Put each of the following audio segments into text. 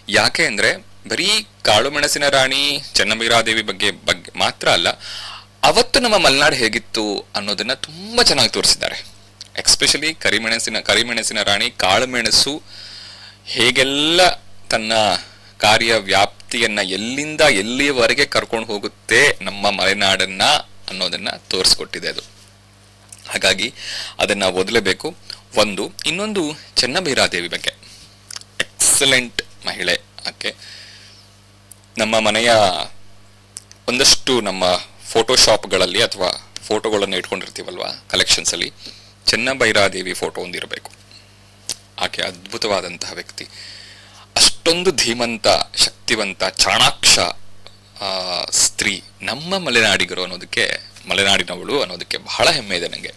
ಯಾಕೆ ಅಂದ್ರೆ ಬರೀ ಕಾಳು ಮೆಣಸಿನ ರಾಣಿ ಚೆನ್ನವೀರಾದೇವಿ ಬಗ್ಗೆ ಬಗ್ಗೆ ಮಾತ್ರ ಅಲ್ಲ ಅವತ್ತು ನಮ್ಮ ಮಲೆನಾಡು ಹೇಗಿತ್ತು ಅನ್ನೋದನ್ನ ತುಂಬಾ ಚೆನ್ನಾಗಿ ತೋರಿಸಿದ್ದಾರೆ ಎಕ್ಸ್ಪೆಷಲಿ ಕರಿಮೆಣಸಿನ ಕರಿಮೆಣಸಿನ ರಾಣಿ ಕಾಳುಮೆಣಸು ಹೇಗೆಲ್ಲ ತನ್ನ ಕಾರ್ಯ ವ್ಯಾಪ್ತಿಯನ್ನ ಎಲ್ಲಿಂದ ಎಲ್ಲಿಯವರೆಗೆ ಕರ್ಕೊಂಡು ಹೋಗುತ್ತೆ ನಮ್ಮ ಮಲೆನಾಡನ್ನ ಅನ್ನೋದನ್ನ ತೋರಿಸ್ಕೊಟ್ಟಿದೆ ಅದು ಹಾಗಾಗಿ ಅದನ್ನ ಓದಲೇಬೇಕು ಒಂದು ಇನ್ನೊಂದು ಚೆನ್ನಬೈರಾದೇವಿ ಬಗ್ಗೆ ಎಕ್ಸಲೆಂಟ್ ಮಹಿಳೆ ಆಕೆ ನಮ್ಮ ಮನೆಯ ಒಂದಷ್ಟು ನಮ್ಮ ಫೋಟೋಶಾಪ್ಗಳಲ್ಲಿ ಅಥವಾ ಫೋಟೋಗಳನ್ನು ಇಟ್ಕೊಂಡಿರ್ತೀವಲ್ವಾ ಕಲೆಕ್ಷನ್ಸ್ ಅಲ್ಲಿ ಚೆನ್ನಬೈರಾದೇವಿ ಫೋಟೋ ಒಂದಿರಬೇಕು ಆಕೆ ಅದ್ಭುತವಾದಂತಹ ವ್ಯಕ್ತಿ ಅಷ್ಟೊಂದು ಧೀಮಂತ ಶಕ್ತಿವಂತ ಚಾಣಾಕ್ಷ ಆ, ಸ್ತ್ರೀ ನಮ್ಮ ಮಲೆನಾಡಿಗರು ಅನ್ನೋದಕ್ಕೆ ಮಲೆನಾಡಿನವಳು ಅನ್ನೋದಕ್ಕೆ ಬಹಳ ಹೆಮ್ಮೆ ಇದೆ ನನಗೆ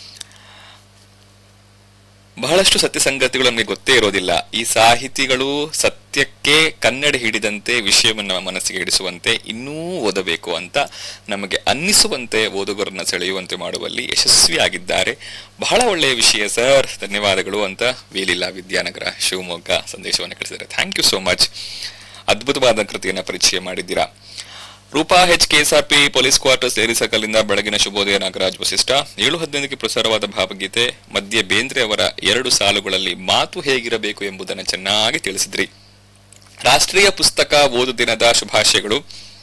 ಬಹಳಷ್ಟು ಸತ್ಯ ಸಂಗತಿಗಳು ನಮಗೆ ಗೊತ್ತೇ ಇರೋದಿಲ್ಲ ಈ ಸಾಹಿತಿಗಳು ಸತ್ಯಕ್ಕೆ ಕನ್ನಡ ಹಿಡಿದಂತೆ ವಿಷಯವನ್ನು ನಮ್ಮ ಮನಸ್ಸಿಗೆ ಹಿಡಿಸುವಂತೆ ಇನ್ನೂ ಓದಬೇಕು ಅಂತ ನಮಗೆ ಅನ್ನಿಸುವಂತೆ ಓದುಗರನ್ನ ಸೆಳೆಯುವಂತೆ ಮಾಡುವಲ್ಲಿ ಯಶಸ್ವಿಯಾಗಿದ್ದಾರೆ ಬಹಳ ಒಳ್ಳೆಯ ವಿಷಯ ಸರ್ ಧನ್ಯವಾದಗಳು ಅಂತ ವೇಲಿಲ್ಲ ವಿದ್ಯಾನಗರ ಶಿವಮೊಗ್ಗ ಸಂದೇಶವನ್ನು ಕಳಿಸಿದ್ದಾರೆ ಥ್ಯಾಂಕ್ ಯು ಸೋ ಮಚ್ ಅದ್ಭುತವಾದ ಕೃತಿಯನ್ನ ಪರಿಚಯ ಮಾಡಿದ್ದೀರಾ Rupa H K S R P police quarters ಏರಿ ಸರ್ಕಲ್ನಿಂದ ಬೆಳಗಿನ ಶುಭೋದಯ ನಾಗರಾಜ್ ವಸಿಷ್ಠ ಏಳು ಹದಿನೈದಕ್ಕೆ ಪ್ರಸಾರವಾದ ಭಾವಗೀತೆ ಮಧ್ಯೆ ಬೇಂದ್ರೆ ಅವರ ಎರಡು ಸಾಲುಗಳಲ್ಲಿ ಮಾತು ಹೇಗಿರಬೇಕು ಎಂಬುದನ್ನು ಚೆನ್ನಾಗಿ ತಿಳಿಸಿದ್ರಿ ರಾಷ್ಟ್ರೀಯ ಪುಸ್ತಕ ಓದು ದಿನದ ಶುಭಾಶಯಗಳು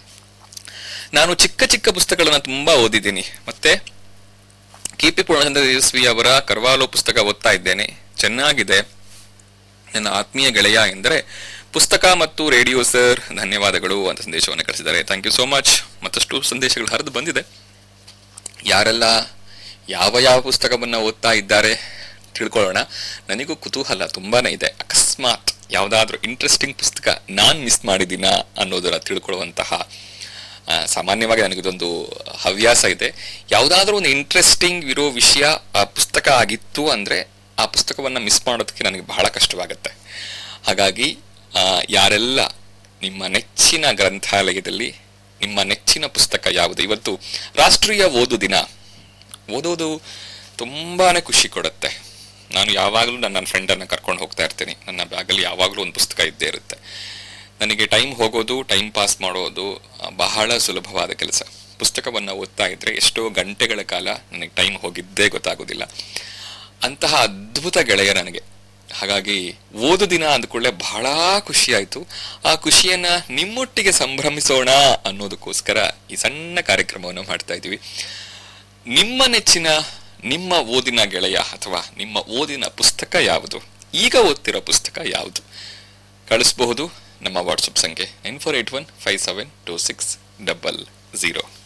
ನಾನು ಚಿಕ್ಕ ಚಿಕ್ಕ ಪುಸ್ತಕಗಳನ್ನ ತುಂಬಾ ಓದಿದ್ದೀನಿ ಮತ್ತೆ ಕಿಪಿ ಪೂರ್ಣಚಂದ್ರ ತೇಜಸ್ವಿ ಅವರ ಕರ್ವಾಲೋ ಪುಸ್ತಕ ಓದ್ತಾ ಇದ್ದೇನೆ ಚೆನ್ನಾಗಿದೆ ನನ್ನ ಆತ್ಮೀಯ ಗೆಳೆಯ ಎಂದರೆ ಪುಸ್ತಕ ಮತ್ತು ರೇಡಿಯೋ ಸರ್ ಧನ್ಯವಾದಗಳು ಅಂತ ಸಂದೇಶವನ್ನು ಕಳಿಸಿದ್ದಾರೆ ಥ್ಯಾಂಕ್ ಯು ಸೋ ಮಚ್ ಮತ್ತಷ್ಟು ಸಂದೇಶಗಳು ಹರಿದು ಬಂದಿದೆ ಯಾರೆಲ್ಲ ಯಾವ ಯಾವ ಪುಸ್ತಕವನ್ನ ಓದ್ತಾ ಇದ್ದಾರೆ ತಿಳ್ಕೊಳ್ಳೋಣ ನನಗೂ ಕುತೂಹಲ ತುಂಬಾನೇ ಇದೆ ಅಕಸ್ಮಾತ್ ಯಾವುದಾದ್ರೂ ಇಂಟ್ರೆಸ್ಟಿಂಗ್ ಪುಸ್ತಕ ನಾನ್ ಮಿಸ್ ಮಾಡಿದ್ದೀನಾ ಅನ್ನೋದರ ತಿಳ್ಕೊಳ್ಳುವಂತಹ ಆ, ಸಾಮಾನ್ಯವಾಗಿ ನನಗಿದೊಂದು ಹವ್ಯಾಸ ಇದೆ ಯಾವುದಾದ್ರೂ ಒಂದು ಇಂಟ್ರೆಸ್ಟಿಂಗ್ ಇರೋ ವಿಷಯ ಆ ಪುಸ್ತಕ ಆಗಿತ್ತು ಅಂದ್ರೆ ಆ ಪುಸ್ತಕವನ್ನ ಮಿಸ್ ಮಾಡೋದಕ್ಕೆ ನನಗೆ ಬಹಳ ಕಷ್ಟವಾಗುತ್ತೆ ಹಾಗಾಗಿ ಆ, ಯಾರೆಲ್ಲ ನಿಮ್ಮ ನೆಚ್ಚಿನ ಗ್ರಂಥಾಲಯದಲ್ಲಿ ನಿಮ್ಮ ನೆಚ್ಚಿನ ಪುಸ್ತಕ ಯಾವುದು ಇವತ್ತು ರಾಷ್ಟ್ರೀಯ ಓದು ದಿನ ಓದೋದು ತುಂಬಾನೇ ಖುಷಿ ಕೊಡುತ್ತೆ ನಾನು ಯಾವಾಗಲೂ ನನ್ನ ನನ್ನ ಫ್ರೆಂಡನ್ನು ಕರ್ಕೊಂಡು ಹೋಗ್ತಾ ಇರ್ತೀನಿ ನನ್ನ ಬ್ಯಾಗಲ್ಲಿ ಯಾವಾಗಲೂ ಒಂದು ಪುಸ್ತಕ ಇದ್ದೇ ಇರುತ್ತೆ ನನಗೆ ಟೈಮ್ ಹೋಗೋದು ಟೈಮ್ ಪಾಸ್ ಮಾಡೋದು ಆ, ಬಹಳ ಸುಲಭವಾದ ಕೆಲಸ ಪುಸ್ತಕವನ್ನು ಓದ್ತಾ ಇದ್ರೆ ಎಷ್ಟೋ ಗಂಟೆಗಳ ಕಾಲ ನನಗೆ ಟೈಮ್ ಹೋಗಿದ್ದೇ ಗೊತ್ತಾಗೋದಿಲ್ಲ ಅಂತಹ ಅದ್ಭುತ ಗೆಳೆಯ ನನಗೆ ಹಾಗಾಗಿ ಓದು ದಿನ ಅಂದ್ಕೊಳ್ಳೆ ಬಹಳ ಖುಷಿ ಆಯ್ತು ಆ ಖುಷಿಯನ್ನ ನಿಮ್ಮೊಟ್ಟಿಗೆ ಸಂಭ್ರಮಿಸೋಣ ಅನ್ನೋದಕ್ಕೋಸ್ಕರ ಈ ಸಣ್ಣ ಕಾರ್ಯಕ್ರಮವನ್ನು ಮಾಡ್ತಾ ಇದ್ದೀವಿ ನಿಮ್ಮ ನೆಚ್ಚಿನ ನಿಮ್ಮ ಓದಿನ ಗೆಳೆಯ ಅಥವಾ ನಿಮ್ಮ ಓದಿನ ಪುಸ್ತಕ ಯಾವುದು ಈಗ ಓದ್ತಿರೋ ಪುಸ್ತಕ ಯಾವುದು ಕಳಿಸಬಹುದು ನಮ್ಮ ವಾಟ್ಸಪ್ ಸಂಖ್ಯೆ nine four eight one five seven two six double zero